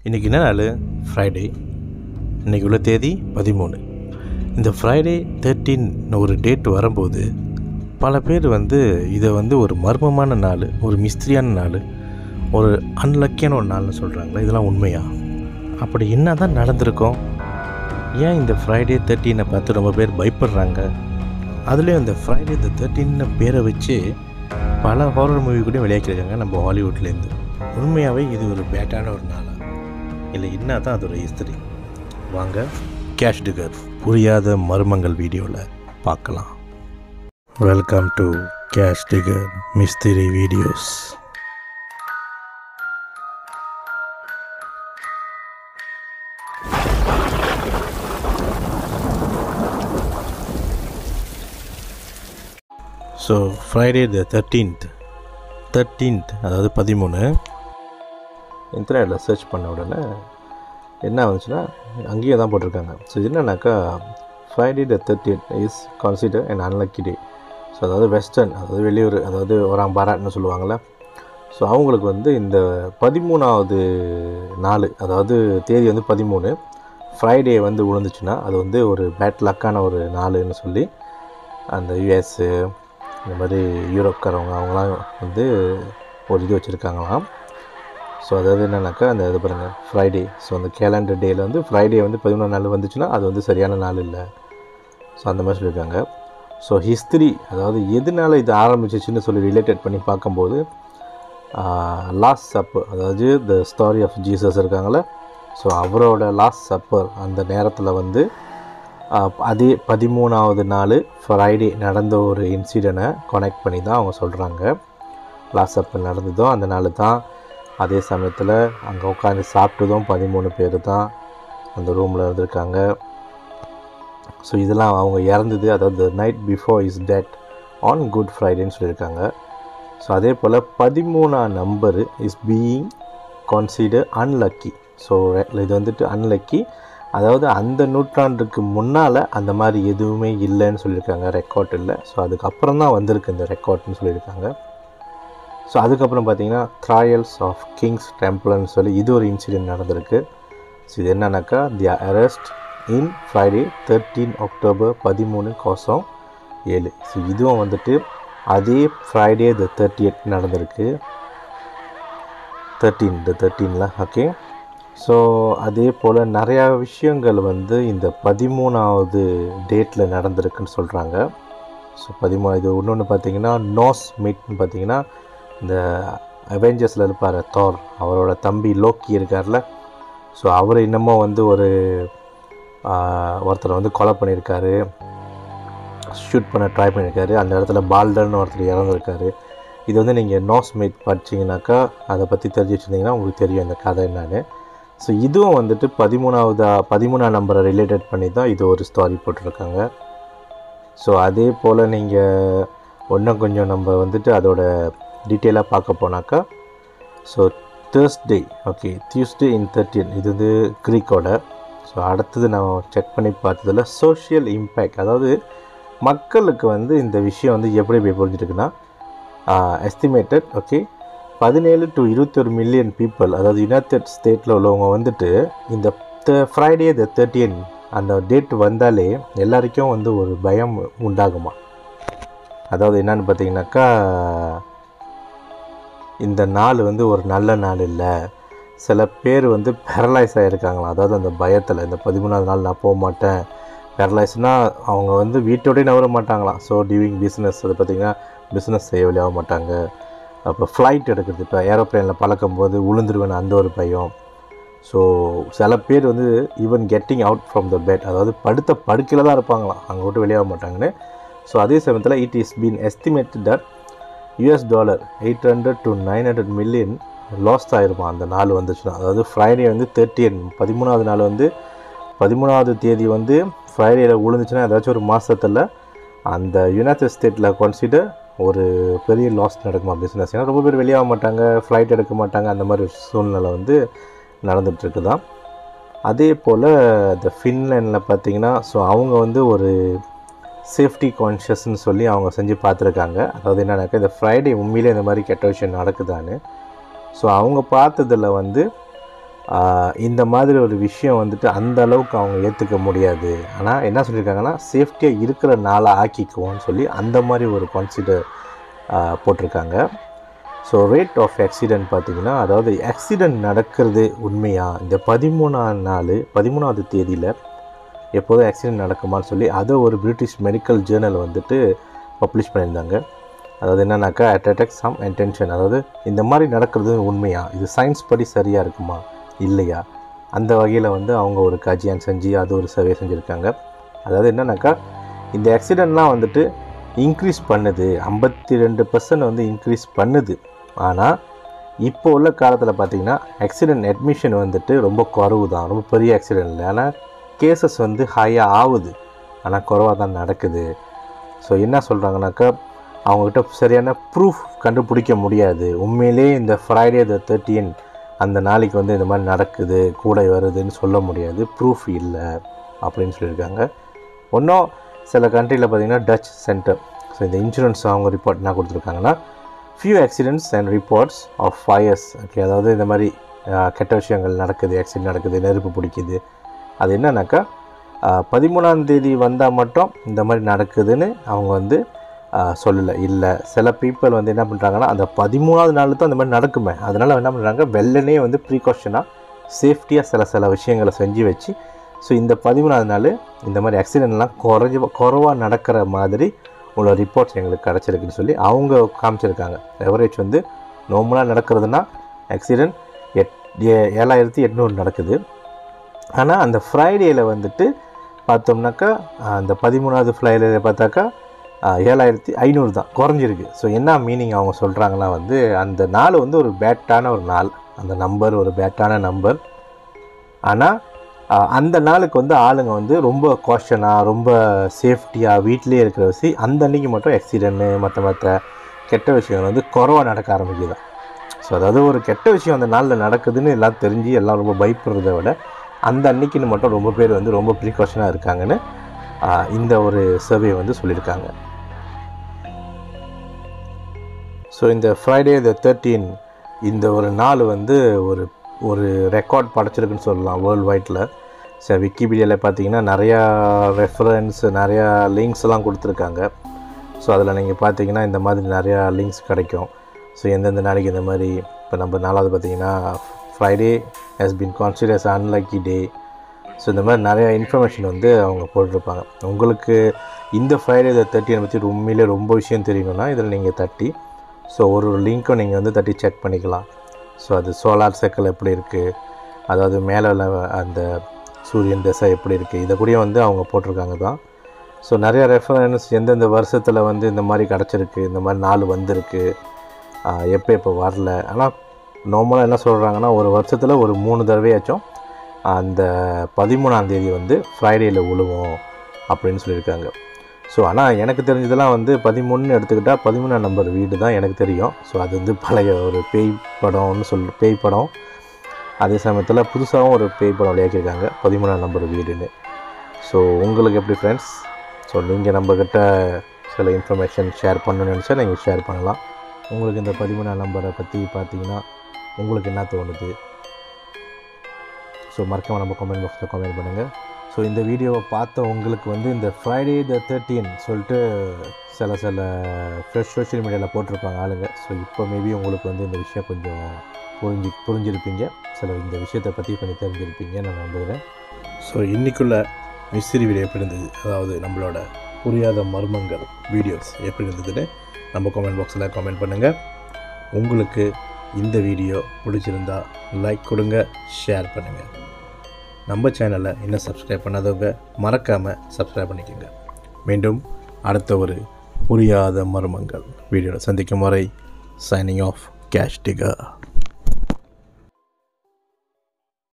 இன்றைக்கி என்ன நாள் ஃப்ரைடே இன்றைக்கி உள்ள தேதி பதிமூணு இந்த ஃப்ரைடே தேர்ட்டின் ஒரு டேட் வரும்போது பல பேர் வந்து இதை வந்து ஒரு மர்மமான நாள் ஒரு மிஸ்திரியான நாள் ஒரு அன்லக்கியான ஒரு நாள்னு சொல்கிறாங்களே இதெல்லாம் உண்மையா அப்படி என்ன தான் நடந்திருக்கோம் ஏன் இந்த ஃப்ரைடே தேர்ட்டீனை பார்த்து ரொம்ப பேர் பயப்படுறாங்க அதுலேயும் இந்த ஃப்ரைடே த தேர்ட்டின்னு பேரை வச்சு பல ஹாரர் மூவி கூட விளையாக்கிருக்காங்க நம்ம ஹாலிவுட்லேருந்து உண்மையாகவே இது ஒரு பேட்டான ஒரு நாளா இல்லை என்ன தான் அதோட ஹிஸ்டரி வாங்க கேஷ் டிகர் புரியாத மர்மங்கள் வீடியோவில் பார்க்கலாம் வெல்கம் டு கேஷ் டிகர் mystery videos so Friday the thirteenth thirteenth அதாவது பதிமூணு இன்டர்நெட்டில் சர்ச் பண்ண உடனே என்ன வந்துச்சுன்னா அங்கேயே தான் போட்டிருக்காங்க ஸோ இது என்னன்னாக்கா Friday the thirteen is consider and unlucky day so அதாவது வெஸ்டர்ன் அதாவது வெளியூர் அதாவது ஒராம் பாராட்னு சொல்லுவாங்கள்ல ஸோ அவங்களுக்கு வந்து இந்த பதிமூணாவது நாள் அதாவது தேதி வந்து பதிமூணு ஃப்ரைடே வந்து விழுந்துச்சுன்னா அது வந்து ஒரு பேட் லக்கான ஒரு நாளுன்னு சொல்லி அந்த யுஎஸ்ஸு இந்த மாதிரி யூரோப்காரவங்க அவங்களாம் வந்து ஒரு இது வச்சுருக்காங்களாம் ஸோ அதாவது என்னன்னாக்கா அந்த இது பாருங்கள் ஃப்ரைடே ஸோ அந்த கேலண்டர் டேயில் வந்து ஃப்ரைடே வந்து பதிமூணு நாள் வந்துச்சுன்னா அது வந்து சரியான நாள் இல்லை ஸோ அந்த மாதிரி சொல்லியிருக்காங்க ஸோ ஹிஸ்ட்ரி அதாவது எதனால இது ஆரம்பிச்சிச்சுன்னு சொல்லி ரிலேட்டட் பண்ணி பார்க்கும்போது லாஸ்ட் சப்பர் அதாவது த ஸ்டாரி ஆஃப் ஜீசஸ் இருக்காங்களே ஸோ அவரோட லாஸ்ட் சப்பர் அந்த நேரத்தில் வந்து அதே பதிமூணாவது நாள் ஃப்ரைடே நடந்த ஒரு இன்சிடெண்ட்டை கனெக்ட் பண்ணி தான் அவங்க சொல்கிறாங்க லாஸ்ட் சப்பர் நடந்ததும் அந்த நாள் தான் அதே சமயத்தில் அங்கே உட்காந்து சாப்பிட்டதும் பதிமூணு பேர் தான் அந்த ரூமில் இருந்திருக்காங்க ஸோ இதெல்லாம் அவங்க இறந்தது அதாவது night before is dead on good ஃப்ரைடேன்னு சொல்லியிருக்காங்க ஸோ அதே போல் பதிமூணாம் number is being consider unlucky so இது வந்துட்டு அன்லக்கி அதாவது அந்த நூற்றாண்டுக்கு முன்னால் அந்த மாதிரி எதுவுமே இல்லைன்னு சொல்லியிருக்காங்க ரெக்கார்ட் இல்லை ஸோ அதுக்கப்புறம் தான் வந்திருக்கு இந்த ரெக்கார்ட்னு சொல்லியிருக்காங்க ஸோ அதுக்கப்புறம் பார்த்தீங்கன்னா ட்ராயல்ஸ் ஆஃப் கிங்ஸ் டெம்பிள்னு சொல்லி இது ஒரு இன்சிடென்ட் நடந்திருக்கு ஸோ இது என்னன்னாக்கா the arrest in Friday thirteen October பதிமூணு கோசம் ஏழு ஸோ இதுவும் வந்துட்டு அதே ஃப்ரைடே த தேர்ட்டி எயிட் நடந்திருக்கு தேர்ட்டீன் த தேர்ட்டீனில் ஓகே ஸோ அதே போல் நிறையா விஷயங்கள் வந்து இந்த பதிமூணாவது டேட்டில் நடந்திருக்குன்னு சொல்கிறாங்க ஸோ பதிமூணு இது இன்னொன்று பார்த்தீங்கன்னா நோஸ் மீட்னு பார்த்தீங்கன்னா இந்த அவெஞ்சர்ஸில் இருப்பார் தார் அவரோட தம்பி லோக்கி இருக்கார்ல ஸோ அவர் இன்னமும் வந்து ஒரு ஒருத்தரை வந்து கொலை பண்ணியிருக்காரு ஷூட் பண்ண ட்ரை பண்ணியிருக்காரு அந்த இடத்துல பால்டர்னு ஒருத்தர் இறந்துருக்காரு இது வந்து நீங்கள் நோஸ் மீட் படிச்சிங்கனாக்கா அதை பற்றி தெரிஞ்சு வச்சுருந்தீங்கன்னா உங்களுக்கு தெரியும் இந்த கதை என்னன்னு ஸோ இதுவும் வந்துட்டு பதிமூணாவதா பதிமூணாம் நம்பரை ரிலேட்டட் பண்ணி தான் இது ஒரு ஸ்டாரி போட்டிருக்காங்க ஸோ அதே போல் நீங்கள் இன்னும் கொஞ்சம் நம்ம வந்துட்டு அதோட டீட்டெயிலாக பார்க்க போனாக்கா so Thursday okay Tuesday in thirteen இது வந்து க்ரீக்கோட ஸோ அடுத்தது நான் செக் பண்ணி பார்த்ததில் சோஷியல் இம்பேக்ட் அதாவது மக்களுக்கு வந்து இந்த விஷயம் வந்து எப்படி போய் புரிஞ்சிருக்குன்னா எஸ்டிமேட்டட் ஓகே பதினேழு டு இருபத்தொரு மில்லியன் பீப்புள் அதாவது யுனைடெட் ஸ்டேட்டில் உள்ளவங்க வந்துட்டு இந்த ஃப்ரைடே த தேர்ட்டியன் அந்த டேட் வந்தாலே எல்லாருக்கும் வந்து ஒரு பயம் உண்டாகுமா அதாவது என்னன்னு பார்த்தீங்கன்னாக்கா இந்த நாள் வந்து ஒரு நல்ல நாள் இல்லை சில பேர் வந்து பேரலைஸ் ஆகிருக்காங்களாம் அதாவது அந்த பயத்தில் இந்த பதிமூணாவது நாள் நான் போக மாட்டேன் பேரலைஸ்னால் அவங்க வந்து வீட்டோடய நவர மாட்டாங்களாம் ஸோ டியூவிங் பிஸ்னஸ் அது பார்த்திங்கன்னா பிஸ்னஸ் செய்ய வெளியாக மாட்டாங்க அப்போ ஃப்ளைட் எடுக்கிறது இப்போ ஏரோப்ளைனில் பழக்கும் போது உளுந்துருவேன் அந்த ஒரு பயம் ஸோ சில பேர் வந்து even getting out from the bed அதாவது படுத்த படுக்கையில் தான் இருப்பாங்களாம் அங்கே விட்டு வெளியாக மாட்டாங்கன்னு ஸோ அதே சமயத்தில் it is been estimated that US dollar eight hundred to nine hundred million lost ஆகிருப்பான் அந்த நாள் வந்துச்சுன்னா அதாவது ஃப்ரைடே வந்து தேர்ட்டியன் பதிமூணாவது நாள் வந்து பதிமூணாவது தேதி வந்து ஃப்ரைடேயில் விழுந்துச்சுன்னா ஏதாச்சும் ஒரு மாதத்தில் அந்த யுனைடெட் ஸ்டேட்டில் கன்சிடர் ஒரு பெரிய லாஸ் நடக்குமா பிஸ்னஸ் ஏன்னா ரொம்ப பேர் வெளியாக மாட்டாங்க ஃப்ளைட் எடுக்க மாட்டாங்க அந்த மாதிரி சூழ்நிலை வந்து நடந்துகிட்ருக்கு தான் அதே போல் இந்த ஃபின்லேண்டில் பார்த்தீங்கன்னா ஸோ அவங்க வந்து ஒரு சேஃப்டி கான்ஷியஸ்னு சொல்லி அவங்க செஞ்சு பார்த்துருக்காங்க அதாவது என்னன்னாக்கா இந்த ஃப்ரைடே உண்மையிலே இந்த மாதிரி கெட்ட விஷயம் நடக்குதான்னு ஸோ அவங்க பார்த்ததில் வந்து ஆஹ் இந்த மாதிரி ஒரு விஷயம் வந்துட்டு அந்த அளவுக்கு அவங்க ஏற்றுக்க முடியாது ஆனால் என்ன சொல்லியிருக்காங்கன்னா சேஃப்டியாக இருக்கிற நாளை ஆக்கிக்குவோம்னு சொல்லி அந்த மாதிரி ஒரு கன்சிடர் போட்டிருக்காங்க ஸோ ரேட் ஆஃப் ஆக்சிடென்ட் பார்த்தீங்கன்னா அதாவது ஆக்சிடென்ட் நடக்கிறது உண்மையா இந்த பதிமூணாம் நாள் பதிமூணாவது தேதியில் எப்போதும் ஆக்சிடென்ட் நடக்குமான்னு சொல்லி அதை ஒரு பிரிட்டிஷ் மெடிக்கல் ஜேர்னல் வந்துட்டு பப்ளிஷ் பண்ணியிருந்தாங்க அதாவது என்னன்னாக்கா அட்டக் சம் இன்டென்ஷன் அதாவது இந்த மாதிரி நடக்கிறது உண்மையா இது சயின்ஸ் படி சரியாக இருக்குமா இல்லையா அந்த வகையில் வந்து அவங்க ஒரு கஜியான் செஞ்சு அது ஒரு சர்வே செஞ்சுருக்காங்க அதாவது என்னன்னாக்கா இந்த ஆக்சிடெண்ட்லாம் வந்துட்டு இன்க்ரீஸ் பண்ணுது ஐம்பத்தி ரெண்டு பர்சன்ட் வந்து இன்க்ரீஸ் பண்ணுது ஆனால் இப்போ உள்ள காலத்தில் பார்த்தீங்கன்னா ஆக்சிடென்ட் அட்மிஷன் வந்துட்டு ரொம்ப குறவு தான் ரொம்ப பெரிய ஆக்சிடென்ட் இல்லை ஆனால் கேசஸ் வந்து ஹையாக ஆகுது ஆனால் குறவாக தான் நடக்குது ஸோ என்ன சொல்கிறாங்கனாக்கா அவங்கக்கிட்ட சரியான ப்ரூஃப் கண்டுபிடிக்க முடியாது உண்மையிலே இந்த ஃப்ரைடே த தேர்ட்டீன் அந்த நாளைக்கு வந்து இந்த மாதிரி நடக்குது கூட வருதுன்னு சொல்ல முடியாது ப்ரூஃப் இல்லை அப்படின்னு சொல்லியிருக்காங்க இன்னும் சில கண்ட்ரியில் பார்த்தீங்கன்னா டச் சென்டர் ஸோ இந்த இன்சூரன்ஸ் அவங்க ரிப்போர்ட் என்ன கொடுத்துருக்காங்கன்னா few accidents and reports of fires okay அதாவது இந்த மாதிரி அஹ், கெட்ட விஷயங்கள் நடக்குது ஆக்சிடென்ட் நடக்குது நெருப்பு பிடிக்குது அது என்னன்னாக்கா அஹ், பதிமூணாம் தேதி வந்தால் மட்டும் இந்த மாதிரி நடக்குதுன்னு அவங்க வந்து சொல்லலை இல்லை சில பீப்புள் வந்து என்ன பண்ணுறாங்கன்னா அந்த பதிமூணாவது நாள் தான் அந்த மாதிரி நடக்குமே அதனால் என்ன பண்ணுறாங்க வெள்ளனே வந்து ப்ரீகாஷனாக சேஃப்டியாக சில சில விஷயங்களை செஞ்சு வச்சு ஸோ இந்த பதிமூணாவது நாள் இந்த மாதிரி ஆக்சிடென்ட்லாம் குறைஞ்ச குறைவாக நடக்கிற மாதிரி உள்ள ரிப்போர்ட்ஸ் எங்களுக்கு கிடச்சிருக்குன்னு சொல்லி அவங்க காமிச்சிருக்காங்க எவரேஜ் வந்து நார்மலாக நடக்கிறதுனா ஆக்சிடென்ட் எட் ஏ- ஏழாயிரத்தி எட்நூறு நடக்குது ஆனால் அந்த ஃப்ரைடேயில் வந்துட்டு பார்த்தோம்னாக்கா ஆஹ், அந்த பதிமூணாவது ஃப்ளைடேயில் பார்த்தாக்கா ஆஹ், ஏழாயிரத்தி ஐநூறு தான் குறைஞ்சிருக்கு ஸோ என்ன மீனிங் அவங்க சொல்கிறாங்கன்னா வந்து அந்த நாள் வந்து ஒரு பேட்டான ஒரு நாள் அந்த நம்பர் ஒரு பேட்டான நம்பர் ஆனால் அந்த நாளுக்கு வந்து ஆளுங்க வந்து ரொம்ப காஷனாக ரொம்ப சேஃப்டியாக வீட்டிலேயே இருக்கிற வச்சு அந்த அன்னைக்கு மட்டும் ஆக்சிடென்ட்டு மற்ற மற்ற கெட்ட விஷயங்கள் வந்து குறவாக நடக்க ஆரம்பிக்குது ஸோ அதாவது ஒரு கெட்ட விஷயம் அந்த நாளில் நடக்குதுன்னு எல்லாம் தெரிஞ்சு எல்லாம் ரொம்ப பயப்படுறத விட அந்த அன்னைக்குன்னு மட்டும் ரொம்ப பேர் வந்து ரொம்ப ப்ரீகாஷனாக இருக்காங்கன்னு ஆஹ், இந்த ஒரு சர்வே வந்து சொல்லியிருக்காங்க ஸோ இந்த ஃப்ரைடே த தேர்ட்டீன் இந்த ஒரு நாள் வந்து ஒரு ஒரு ரெக்கார்ட் படைச்சிருக்குன்னு சொல்லலாம் வேர்ல்டு வைட்டில் ஸோ விக்கிபீடியாவில் பார்த்தீங்கன்னா நிறையா ரெஃபரன்ஸ் நிறையா லிங்க்ஸ் எல்லாம் கொடுத்துருக்காங்க ஸோ அதில் நீங்கள் பார்த்தீங்கன்னா இந்த மாதிரி நிறையா லிங்க்ஸ் கிடைக்கும் ஸோ எந்தெந்த நாளைக்கு இந்த மாதிரி இப்போ நம்ம நாலாவது பார்த்தீங்கன்னா Friday has been considered as unlucky day so இந்த மாதிரி நிறையா இன்ஃபர்மேஷன் வந்து அவங்க போட்டிருப்பாங்க உங்களுக்கு இந்த ஃப்ரைடே தேர்ட்டியை பற்றி உண்மையிலே ரொம்ப விஷயம் தெரியணும்னா இதில் நீங்கள் தட்டி ஸோ ஒரு ஒரு லிங்க்கும் நீங்கள் வந்து தட்டி செக் பண்ணிக்கலாம் ஸோ அது சோலார் சர்க்கிள் எப்படி இருக்குது அதாவது மேலே உள்ள அந்த சூரியன் திசை எப்படி இருக்குது இதை கூட வந்து அவங்க போட்டிருக்காங்க தான் ஸோ நிறைய ரெஃபரன்ஸ் எந்தெந்த வருஷத்தில் வந்து இந்த மாதிரி கிடச்சிருக்கு இந்த மாதிரி நாள் வந்திருக்கு ஆஹ் எப்போ எப்போ வரல ஆனால் நார்மலாக என்ன சொல்கிறாங்கன்னா ஒரு வருஷத்தில் ஒரு மூணு தடவையாச்சும் அந்த பதிமூணாம் தேதி வந்து ஃப்ரைடேயில் விழுவோம் அப்படின்னு சொல்லியிருக்காங்க ஸோ ஆனால் எனக்கு தெரிஞ்சதெல்லாம் வந்து பதிமூணுன்னு எடுத்துக்கிட்டால் பதிமூணாம் நம்பர் வீடு தான் எனக்கு தெரியும் ஸோ அது வந்து பழைய ஒரு பேய் படம்னு சொல் பேய் படம் அதே சமயத்தில் புதுசாகவும் ஒரு பேய் படம் விளையாக்கியிருக்காங்க பதிமூணாம் நம்பர் வீடுன்னு ஸோ உங்களுக்கு எப்படி ஃப்ரெண்ட்ஸ் ஸோ நீங்கள் நம்மக்கிட்ட சில இன்ஃபர்மேஷன் ஷேர் பண்ணணும்னு நினச்சா நீங்கள் ஷேர் பண்ணலாம் உங்களுக்கு இந்த பதிமூணாம் நம்பரை பற்றி பார்த்தீங்கன்னா உங்களுக்கு என்ன தோணுது ஸோ மறக்காம நம்ம கமெண்ட் பாக்ஸில் கமெண்ட் பண்ணுங்கள் ஸோ இந்த வீடியோவை பார்த்த உங்களுக்கு வந்து இந்த ஃப்ரைடே த தேர்ட்டீன் சொல்லிட்டு சில சில ஃப்ரெஷ் சோஷியல் மீடியாவில் போட்டிருப்பாங்க ஆளுங்க ஸோ இப்போ மேபி உங்களுக்கு வந்து இந்த விஷயம் கொஞ்சம் புரிஞ்சு புரிஞ்சிருப்பீங்க சில இந்த விஷயத்தை பற்றி கொஞ்சம் தெரிஞ்சிருப்பீங்க நான் நம்புகிறேன் ஸோ இன்றைக்குள்ள மிஸ்திரி வீடியோ எப்படி இருந்தது அதாவது நம்மளோட புரியாத மர்மங்கள் வீடியோஸ் எப்படி இருந்ததுன்னு நம்ம கமெண்ட் பாக்ஸில் கமெண்ட் பண்ணுங்கள் உங்களுக்கு இந்த வீடியோ பிடிச்சிருந்தா லைக் கொடுங்க ஷேர் பண்ணுங்கள் நம்ம சேனலை இன்னும் சப்ஸ்கிரைப் பண்ணாதவங்க மறக்காமல் சப்ஸ்கிரைப் பண்ணிக்கோங்க மீண்டும் அடுத்த ஒரு புரியாத மர்மங்கள் வீடியோவில் சந்திக்கும் வரை சைனிங் ஆஃப் கேஷ் டிகர்